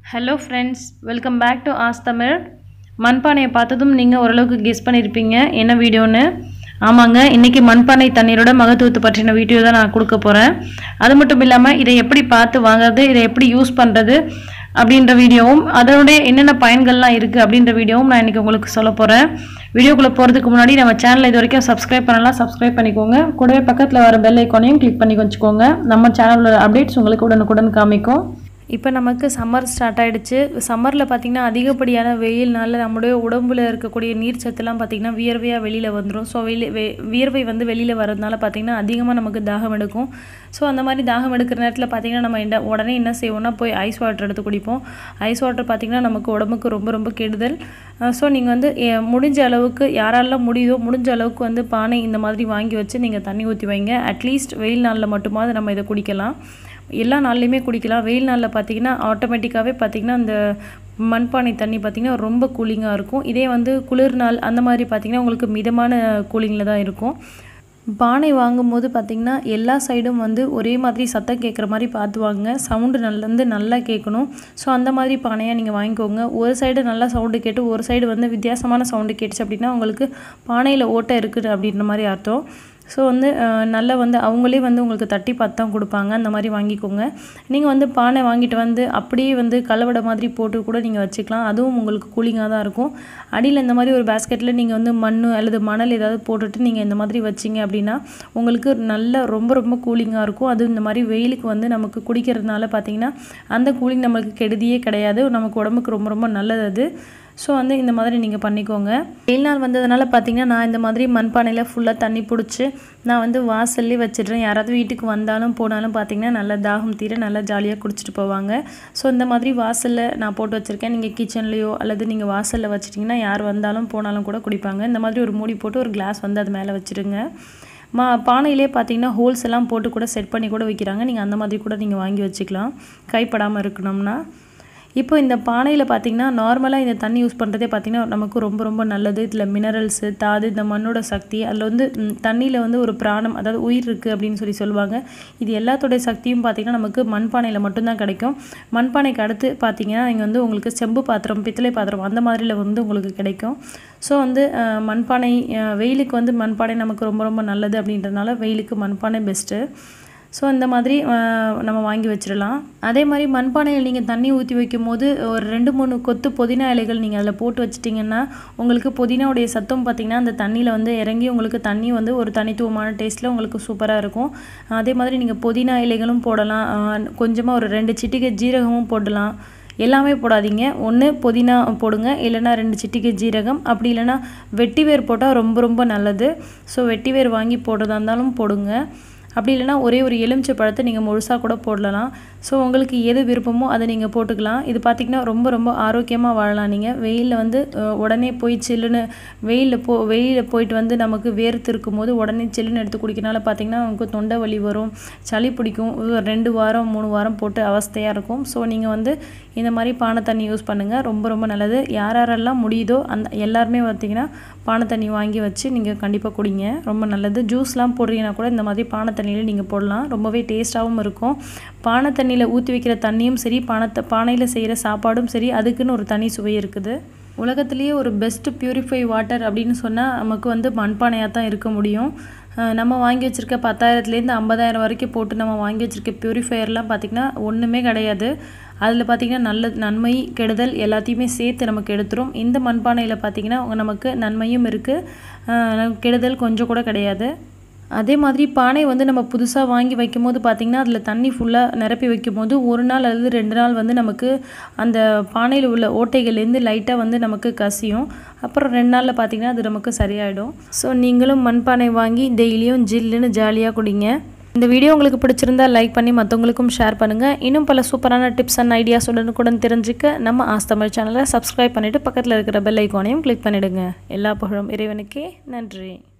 hello friends welcome back to us Tamil மண்பானையை பார்த்ததும் நீங்கள் ஓரளவுக்கு கெஸ் பண்ணியிருப்பீங்க என்ன வீடியோன்னு ஆமாங்க இன்றைக்கி மண்பானை தண்ணீரோட மகத்துவத்தை பற்றின வீடியோ தான் நான் கொடுக்க போகிறேன் அது மட்டும் இல்லாமல் இதை எப்படி பார்த்து வாங்குறது இதை எப்படி யூஸ் பண்ணுறது அப்படின்ற வீடியோவும் அதோடைய என்னென்ன பயன்கள்லாம் இருக்குது அப்படின்ற வீடியோவும் நான் இன்றைக்கி உங்களுக்கு சொல்ல போகிறேன் வீடியோக்குள்ளே போகிறதுக்கு முன்னாடி நம்ம சேனலை இது வரைக்கும் சப்ஸ்கிரைப் பண்ணலாம் சப்ஸ்கிரைப் பண்ணிக்கோங்க கூடவே பக்கத்தில் வர பெல் ஐக்கானையும் கிளிக் பண்ணி வச்சுக்கோங்க நம்ம சேனலோட அப்டேட்ஸ் உங்களுக்கு உடனுக்குடன் காமிக்கும் இப்போ நமக்கு சம்மர் ஸ்டார்ட் ஆகிடுச்சு சம்மரில் பார்த்திங்கன்னா அதிகப்படியான வெயில்னால நம்முடைய உடம்புல இருக்கக்கூடிய நீர் சத்துலாம் பார்த்திங்கன்னா வியர்வையாக வெளியில் வந்துடும் ஸோ வெளி வெ வியர்வை வந்து வெளியில் வரதுனால பார்த்திங்கன்னா அதிகமாக நமக்கு தாகம் எடுக்கும் ஸோ அந்த மாதிரி தாகம் எடுக்கிற நேரத்தில் பார்த்திங்கன்னா நம்ம என்ன உடனே என்ன செய்வோம்னா போய் ஐஸ் வாட்டர் எடுத்து குடிப்போம் ஐஸ் வாட்டர் பார்த்திங்கன்னா நமக்கு உடம்புக்கு ரொம்ப ரொம்ப கெடுதல் ஸோ நீங்கள் வந்து எ- முடிஞ்ச அளவுக்கு யாராலாம் முடியுதோ முடிஞ்ச அளவுக்கு வந்து பானை இந்த மாதிரி வாங்கி வச்சு நீங்கள் தண்ணி ஊற்றி வைங்க அட்லீஸ்ட் வெயில் நாளில் மட்டுமாவது நம்ம இதை குடிக்கலாம் எல்லா நாள்லையுமே குடிக்கலாம் வெயில் நாளில் பார்த்தீங்கன்னா ஆட்டோமேட்டிக்காகவே பார்த்தீங்கன்னா அந்த மண்பானை தண்ணி பார்த்திங்கன்னா ரொம்ப கூலிங்காக இருக்கும் இதே வந்து குளிர் நாள் அந்த மாதிரி பார்த்திங்கன்னா உங்களுக்கு மிதமான கூலிங்கில் தான் இருக்கும் பானை வாங்கும்போது பார்த்திங்கன்னா எல்லா சைடும் வந்து ஒரே மாதிரி சத்தம் கேட்குற மாதிரி பார்த்து வாங்குங்க சவுண்டு நல்ல வந்து நல்லா கேட்கணும் ஸோ அந்த மாதிரி பானையாக நீங்கள் வாங்கிக்கோங்க ஒரு சைடு நல்லா சவுண்டு கேட்டு ஒரு சைடு வந்து வித்தியாசமான சவுண்டு கேட்டுச்சு அப்படின்னா உங்களுக்கு பானையில் ஓட்டை இருக்குது அப்படின்ற மாதிரி அர்த்தம் ஸோ வந்து அஹ், நல்லா வந்து அவங்களே வந்து உங்களுக்கு தட்டி பார்த்து தான் கொடுப்பாங்க அந்த மாதிரி வாங்கிக்கோங்க நீங்கள் வந்து பானை வாங்கிட்டு வந்து அப்படியே வந்து கலவடை மாதிரி போட்டு கூட நீங்கள் வச்சுக்கலாம் அதுவும் உங்களுக்கு கூலிங்காக தான் இருக்கும் அடியில் இந்த மாதிரி ஒரு பேஸ்கெட்டில் நீங்கள் வந்து மண் அல்லது மணல் ஏதாவது போட்டுட்டு நீங்கள் இந்த மாதிரி வச்சிங்க அப்படின்னா உங்களுக்கு நல்ல ரொம்ப ரொம்ப கூலிங்காக இருக்கும் அதுவும் இந்த மாதிரி வெயிலுக்கு வந்து நமக்கு குடிக்கிறதுனால பார்த்தீங்கன்னா அந்த கூலிங் நம்மளுக்கு கெடுதியே கிடையாது நமக்கு உடம்புக்கு ரொம்ப ரொம்ப நல்லது அது ஸோ வந்து இந்த மாதிரி நீங்கள் பண்ணிக்கோங்க வெயில் நாள் வந்ததுனால பார்த்தீங்கன்னா நான் இந்த மாதிரி மண்பானையில் ஃபுல்லாக தண்ணி பிடிச்சி நான் வந்து வாசல்லே வச்சிடுறேன் யாராவது வீட்டுக்கு வந்தாலும் போனாலும் பார்த்தீங்கன்னா நல்லா தாகம் தீர நல்லா ஜாலியாக குடிச்சிட்டு போவாங்க ஸோ இந்த மாதிரி வாசலில் நான் போட்டு வச்சுருக்கேன் நீங்கள் கிச்சன்லேயோ அல்லது நீங்கள் வாசலில் வச்சிட்டிங்கன்னா யார் வந்தாலும் போனாலும் கூட குடிப்பாங்க இந்த மாதிரி ஒரு மூடி போட்டு ஒரு கிளாஸ் வந்து அது மேலே வச்சுருங்க மா பானையிலே பார்த்தீங்கன்னா ஹோல்ஸ் எல்லாம் போட்டு கூட செட் பண்ணி கூட வைக்கிறாங்க நீங்கள் அந்த மாதிரி கூட நீங்கள் வாங்கி வச்சுக்கலாம் கைப்படாமல் இருக்கணும்னா இப்போ இந்த பானையில் பார்த்தீங்கன்னா நார்மலாக இந்த தண்ணி யூஸ் பண்ணுறதே பார்த்தீங்கன்னா நமக்கு ரொம்ப ரொம்ப நல்லது இதில் மினரல்ஸு தாது இந்த மண்ணோட சக்தி அதில் வந்து தண்ணியில் வந்து ஒரு பிராணம் அதாவது உயிர் இருக்குது அப்படின்னு சொல்லி சொல்லுவாங்க இது எல்லாத்தோடைய சக்தியும் பார்த்தீங்கன்னா நமக்கு மண்பானையில் மட்டும்தான் கிடைக்கும் மண்பானைக்கு அடுத்து பார்த்தீங்கன்னா இங்கே வந்து உங்களுக்கு செம்பு பாத்திரம் பித்தளை பாத்திரம் அந்த மாதிரில வந்து உங்களுக்கு கிடைக்கும் ஸோ வந்து அஹ், மண்பானை அஹ், வெயிலுக்கு வந்து மண்பானை நமக்கு ரொம்ப ரொம்ப நல்லது அப்படின்றனால வெயிலுக்கு மண்பானை பெஸ்ட்டு ஸோ இந்த மாதிரி அஹ், நம்ம வாங்கி வச்சிடலாம் அதே மாதிரி மண்பானையில் நீங்கள் தண்ணி ஊற்றி வைக்கும் போது ஒரு ரெண்டு மூணு கொத்து புதினா இலைகள் நீங்கள் அதில் போட்டு வச்சிட்டிங்கன்னா உங்களுக்கு புதினாவுடைய சத்தம் பார்த்திங்கன்னா அந்த தண்ணியில் வந்து இறங்கி உங்களுக்கு தண்ணி வந்து ஒரு தனித்துவமான டேஸ்ட்டில் உங்களுக்கு சூப்பராக இருக்கும் அதே மாதிரி நீங்கள் புதினா இலைகளும் போடலாம் கொஞ்சமாக ஒரு ரெண்டு சிட்டிகை ஜீரகமும் போடலாம் எல்லாமே போடாதீங்க ஒன்று புதினா போடுங்க இல்லைன்னா ரெண்டு சிட்டிகை ஜீரகம் அப்படி இல்லைன்னா வெட்டிவேர் போட்டால் ரொம்ப ரொம்ப நல்லது ஸோ வெட்டிவேர் வாங்கி போடுறதா இருந்தாலும் போடுங்க அப்படி இல்லைன்னா ஒரே ஒரு எலுமிச்சை பழத்தை நீங்கள் முழுசாக கூட போடலாம் ஸோ உங்களுக்கு எது விருப்பமோ அதை நீங்கள் போட்டுக்கலாம் இது பார்த்திங்கன்னா ரொம்ப ரொம்ப ஆரோக்கியமாக வாழலாம் நீங்கள் வெயிலில் வந்து அஹ், உடனே போய் சில்லுன்னு வெயிலில் போ வெயிலில் போயிட்டு வந்து நமக்கு வேர்த்து இருக்கும்போது உடனே சில்லுன்னு எடுத்து குடிக்கனால பார்த்திங்கன்னா நமக்கு தொண்டை வலி வரும் சளி பிடிக்கும் ஒரு ரெண்டு வாரம் மூணு வாரம் போட்டு அவஸ்தையாக இருக்கும் ஸோ நீங்கள் வந்து இந்த மாதிரி பானை தண்ணி யூஸ் பண்ணுங்கள் ரொம்ப ரொம்ப நல்லது யார் யாரெல்லாம் முடியுதோ அந்த எல்லாருமே பார்த்திங்கன்னா பானை தண்ணி வாங்கி வச்சு நீங்கள் கண்டிப்பாக குடிங்க ரொம்ப நல்லது ஜூஸ்லாம் போடுறீங்கன்னா கூட இந்த மாதிரி பானை தண்ணியில் நீங்கள் போடலாம் ரொம்பவே டேஸ்ட்டாகவும் இருக்கும் பானை தண்ணியில் ஊற்றி வைக்கிற தண்ணியும் சரி பானத்தை பானையில் செய்கிற சாப்பாடும் சரி அதுக்குன்னு ஒரு தனி சுவை இருக்குது உலகத்திலேயே ஒரு பெஸ்ட் பியூரிஃபை வாட்டர் அப்படின்னு சொன்னால் நமக்கு வந்து மண்பானையாக தான் இருக்க முடியும் அஹ் நம்ம வாங்கி வச்சுருக்க பத்தாயிரத்துலேருந்து ஐம்பதாயிரம் வரைக்கும் போட்டு நம்ம வாங்கி வச்சுருக்க பியூரிஃபையர்லாம் பார்த்திங்கன்னா ஒன்றுமே கிடையாது அதில் பார்த்திங்கன்னா நல்ல நன்மை கெடுதல் எல்லாத்தையுமே சேர்த்து நமக்கு எடுத்துரும் இந்த மண்பானையில் பார்த்திங்கன்னா நமக்கு நன்மையும் இருக்குது கெடுதல் கொஞ்சம் கூட கிடையாது அதே மாதிரி பானை வந்து நம்ம புதுசாக வாங்கி வைக்கும்போது பார்த்திங்கன்னா அதில் தண்ணி ஃபுல்லாக நிரப்பி வைக்கும்போது ஒரு நாள் அல்லது ரெண்டு நாள் வந்து நமக்கு அந்த பானையில் உள்ள ஓட்டைகள்லேருந்து லைட்டாக வந்து நமக்கு கசியும் அப்புறம் ரெண்டு நாளில் பார்த்திங்கன்னா அது நமக்கு சரியாயிடும் ஸோ நீங்களும் மண்பானை வாங்கி டெய்லியும் ஜில்லுன்னு ஜாலியாக குடிங்க இந்த வீடியோ உங்களுக்கு பிடிச்சிருந்தா லைக் பண்ணி மற்றவங்களுக்கும் ஷேர் பண்ணுங்கள் இன்னும் பல சூப்பரான டிப்ஸ் அண்ட் ஐடியாஸ் உடனுக்குடன் தெரிஞ்சுக்க நம்ம ஆஸ் தமிழ் சேனலை சப்ஸ்கிரைப் பண்ணிவிட்டு பக்கத்தில் இருக்கிற பெல் ஐக்கானையும் கிளிக் பண்ணிவிடுங்க எல்லா புகழும் இறைவனுக்கே நன்றி